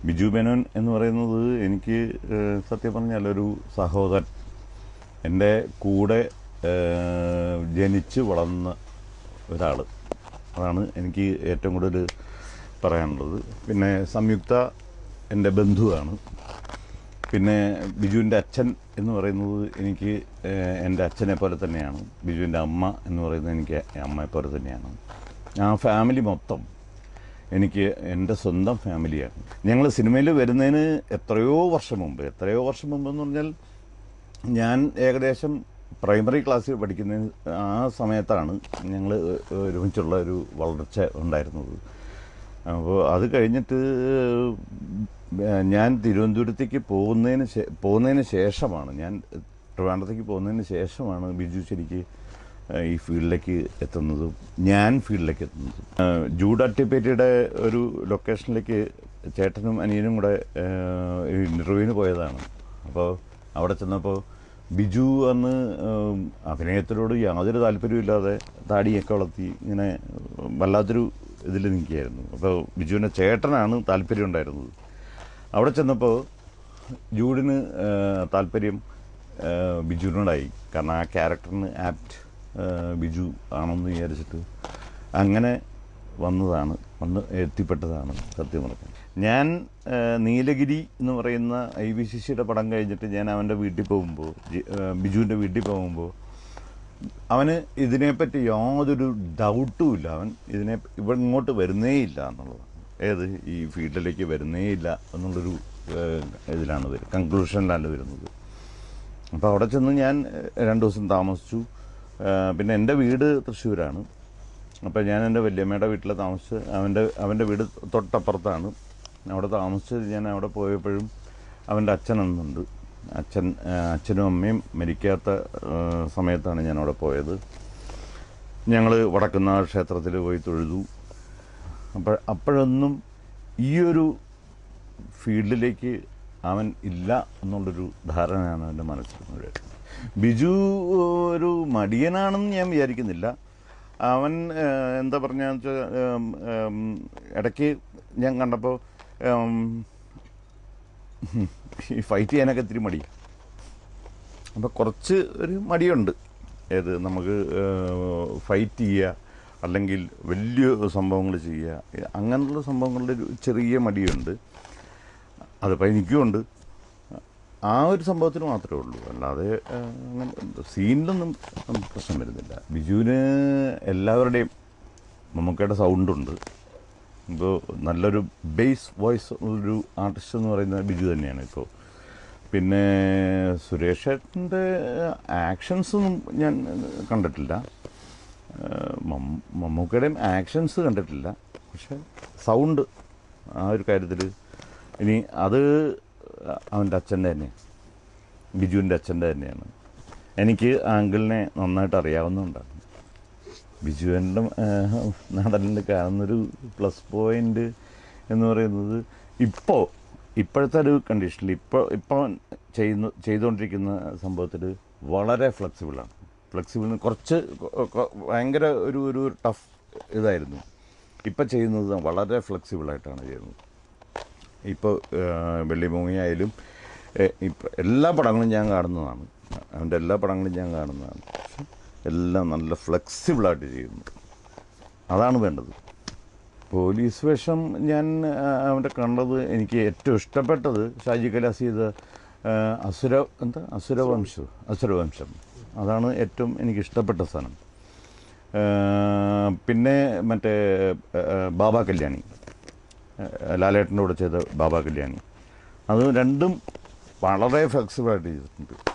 ബിജു മേനോൻ എന്ന് പറയുന്നത് എനിക്ക് ഏഹ്, സത്യം പറഞ്ഞാൽ ഒരു സഹോദരൻ എൻ്റെ കൂടെ ഏഹ്, ജനിച്ച് വളർന്ന ഒരാൾ അതാണ് എനിക്ക് ഏറ്റവും കൂടുതൽ പറയാനുള്ളത് പിന്നെ സംയുക്ത എൻ്റെ ബന്ധുവാണ് പിന്നെ ബിജുവിൻ്റെ അച്ഛൻ എന്ന് പറയുന്നത് എനിക്ക് ഏഹ്, എൻ്റെ അച്ഛനെ പോലെ തന്നെയാണ് ബിജുവിൻ്റെ അമ്മ എന്ന് പറയുന്നത് എനിക്ക് അമ്മയെ പോലെ തന്നെയാണ് ആ ഫാമിലി മൊത്തം എനിക്ക് എൻ്റെ സ്വന്തം ഫാമിലിയാണ് ഞങ്ങൾ സിനിമയിൽ വരുന്നതിന് എത്രയോ വർഷം മുമ്പ് എത്രയോ വർഷം മുമ്പെന്ന് പറഞ്ഞാൽ ഞാൻ ഏകദേശം പ്രൈമറി ക്ലാസ്സിൽ പഠിക്കുന്ന ആ സമയത്താണ് ഞങ്ങൾ ഒരുമിച്ചുള്ള ഒരു വളർച്ച ഉണ്ടായിരുന്നത് അപ്പോൾ അത് കഴിഞ്ഞിട്ട് ഏഹ്, ഞാൻ തിരുവനന്തപുരത്തേക്ക് പോകുന്നതിന് ശേ- പോകുന്നതിന് ശേഷമാണ് ഞാൻ ട്രിവാൻഡ്രത്തേക്ക് പോകുന്നതിന് ശേഷമാണ് ബിജു ശരിക്ക് ഏഹ്, ഈ ഫീൽഡിലേക്ക് എത്തുന്നതും ഞാൻ ഫീൽഡിലേക്ക് എത്തുന്നതും ഏഹ്, ജൂഡ് അട്ടിപ്പേറ്റിയുടെ ഒരു ലൊക്കേഷനിലേക്ക് ചേട്ടനും അനിയനും കൂടെ ഇൻ്റർവ്യൂവിന് പോയതാണ് അപ്പോൾ അവിടെ ചെന്നപ്പോൾ ബിജു അന്ന് ഏഹ്, അഭിനയത്തിനോട് യാതൊരു താല്പര്യമില്ലാതെ താടിയൊക്കെ വളർത്തി ഇങ്ങനെ വല്ലാത്തൊരു ഇതിൽ നിൽക്കുകയായിരുന്നു അപ്പോൾ ബിജുവിൻ്റെ ചേട്ടനാണ് താല്പര്യം ഉണ്ടായിരുന്നത് അവിടെ ചെന്നപ്പോൾ ജൂഡിന് ഏഹ്, താല്പര്യം ഏഹ്, ബിജുവിനോടായി കാരണം ആ ക്യാരക്ടറിന് ആപ്റ്റ് ബിജു ആണെന്ന് വിചാരിച്ചിട്ട് അങ്ങനെ വന്നതാണ് വന്ന് എത്തിപ്പെട്ടതാണ് സത്യം പറഞ്ഞത് ഞാൻ ഏഹ്, നീലഗിരി എന്ന് പറയുന്ന ഐ വി സി സിയുടെ പടം കഴിഞ്ഞിട്ട് ഞാൻ അവൻ്റെ വീട്ടിൽ പോകുമ്പോൾ ജി- ഏഹ്, ബിജുവിൻ്റെ വീട്ടിൽ പോകുമ്പോൾ അവന് ഇതിനെപ്പറ്റി യാതൊരു ഡൗട്ടും ഇല്ല അവൻ ഇതിനെ ഇവിടെ ഇങ്ങോട്ട് വരുന്നേ ഇല്ല എന്നുള്ളതാണ് ഏത് ഈ ഫീൽഡിലേക്ക് വരുന്നേ ഇല്ല എന്നുള്ളൊരു ഏഹ്, ഇതിലാണ് വരുന്നത് കൺക്ലൂഷനിലാണ് വരുന്നത് അപ്പോൾ അവിടെ ചെന്ന് ഞാൻ ഏഹ്, രണ്ട് ദിവസം താമസിച്ചു ഏഹ്, പിന്നെ എൻ്റെ വീട് തൃശ്ശൂരാണ് അപ്പോൾ ഞാൻ എൻ്റെ വല്യമ്മയുടെ വീട്ടിൽ താമസിച്ച് അവൻ്റെ അവൻ്റെ വീട് തൊട്ടപ്പുറത്താണ് അവിടെ താമസിച്ച് ഞാൻ അവിടെ പോയപ്പോഴും അവൻ്റെ അച്ഛൻ അന്നുണ്ട് അച്ഛൻ ആ, അച്ഛനും അമ്മയും മരിക്കാത്ത ആ, സമയത്താണ് ഞാൻ അവിടെ പോയത് ഞങ്ങൾ വടക്കുന്നാൾ ക്ഷേത്രത്തിൽ പോയി തൊഴുതു അപ്പോൾ അപ്പോഴൊന്നും ഈ ഒരു ഫീൽഡിലേക്ക് അവൻ ഇല്ല എന്നുള്ളൊരു ധാരണയാണ് എൻ്റെ മനസ്സിൽ മുഴുവൻ ബിജു ഒരു മടിയനാണെന്ന് ഞാൻ വിചാരിക്കുന്നില്ല അവൻ ഏഹ്, എന്താ പറഞ്ഞാൽ ഇടയ്ക്ക് ഞാൻ കണ്ടപ്പോൾ ഈ ഫൈറ്റ് ചെയ്യാനൊക്കെ ഇത്തിരി മടി അപ്പോൾ കുറച്ച് ഒരു മടിയുണ്ട് ഏത് നമുക്ക് ഫൈറ്റ് ചെയ്യുക അല്ലെങ്കിൽ വലിയ സംഭവങ്ങൾ ചെയ്യുക അങ്ങനെയുള്ള സംഭവങ്ങളുടെ ഒരു ചെറിയ മടിയുണ്ട് അതിപ്പോൾ എനിക്കുമുണ്ട് ആ ഒരു സംഭവത്തിന് മാത്രമേ ഉള്ളൂ അല്ലാതെ ആ, അങ്ങനെ സീനിലൊന്നും പ്രശ്നം വരുന്നില്ല ബിജുവിന് എല്ലാവരുടെയും മമ്മൂക്കയുടെ സൗണ്ടുണ്ട് ഇപ്പോൾ നല്ലൊരു ബേസ് വോയിസ് ഒരു ആർട്ടിസ്റ്റ് എന്ന് പറയുന്നത് ബിജു തന്നെയാണ് ഇപ്പോൾ പിന്നെ സുരേഷ് ഏട്ടൻ്റെ ആക്ഷൻസൊന്നും ഞാൻ കണ്ടിട്ടില്ല ഏഹ് മം- മമ്മൂക്കയുടെയും ആക്ഷൻസ് കണ്ടിട്ടില്ല പക്ഷെ സൗണ്ട് ആ ഒരു കാര്യത്തിൽ ഇനി അത് അവൻ്റെ അച്ഛൻ്റെ തന്നെ ബിജുവിൻ്റെ അച്ഛൻ്റെ തന്നെയാണ് എനിക്ക് ആങ്കിളിനെ നന്നായിട്ട് അറിയാവുന്നതുകൊണ്ടാണ് ബിജുവിൻ്റെ നടനിൽ കാണുന്നൊരു പ്ലസ് പോയിന്റ് എന്ന് പറയുന്നത് ഇപ്പോൾ ഇപ്പോഴത്തെ ഒരു കണ്ടീഷനിൽ ഇപ്പോൾ ഇപ്പോൾ ചെയ്യുന്ന ചെയ്തുകൊണ്ടിരിക്കുന്ന സംഭവത്തിൽ വളരെ ഫ്ലെക്സിബിളാണ് ഫ്ലെക്സിബിൾ കുറച്ച് കൊ- കൊ- ഭയങ്കര ഒരു ഒരു ടഫ് ഇതായിരുന്നു ഇപ്പം ചെയ്യുന്നത് വളരെ ഫ്ലെക്സിബിളായിട്ടാണ് ചെയ്യുന്നത് ഇപ്പോൾ വെള്ളിമൂങ്ങയായാലും ഇപ്പം എല്ലാ പടങ്ങളും ഞാൻ കാണുന്നതാണ് അവൻ്റെ എല്ലാ പടങ്ങളും ഞാൻ കാണുന്നതാണ് പക്ഷെ എല്ലാം നല്ല ഫ്ലെക്സിബിളായിട്ട് ചെയ്യുന്നു അതാണ് വേണ്ടത് പോലീസ് വേഷം ഞാൻ ആ, അവൻ്റെ കണ്ടത് എനിക്ക് ഏറ്റവും ഇഷ്ടപ്പെട്ടത് ഷാജി കലാസ് ചെയ്ത ആ, അസുര എന്താ അസുരവംശം അസുരവംശം അതാണ് ഏറ്റവും എനിക്ക് ഇഷ്ടപ്പെട്ട സാധനം ആ, പിന്നെ മറ്റേ ആ, ബാബ കല്യാണി ആ, ലാലേട്ടൻ്റെ കൂടെ ചെയ്ത ബാബ കല്യാണി അത് രണ്ടും വളരെ ഫ്ലെക്സിബിളായിട്ട് ചെയ്തിട്ടുണ്ട്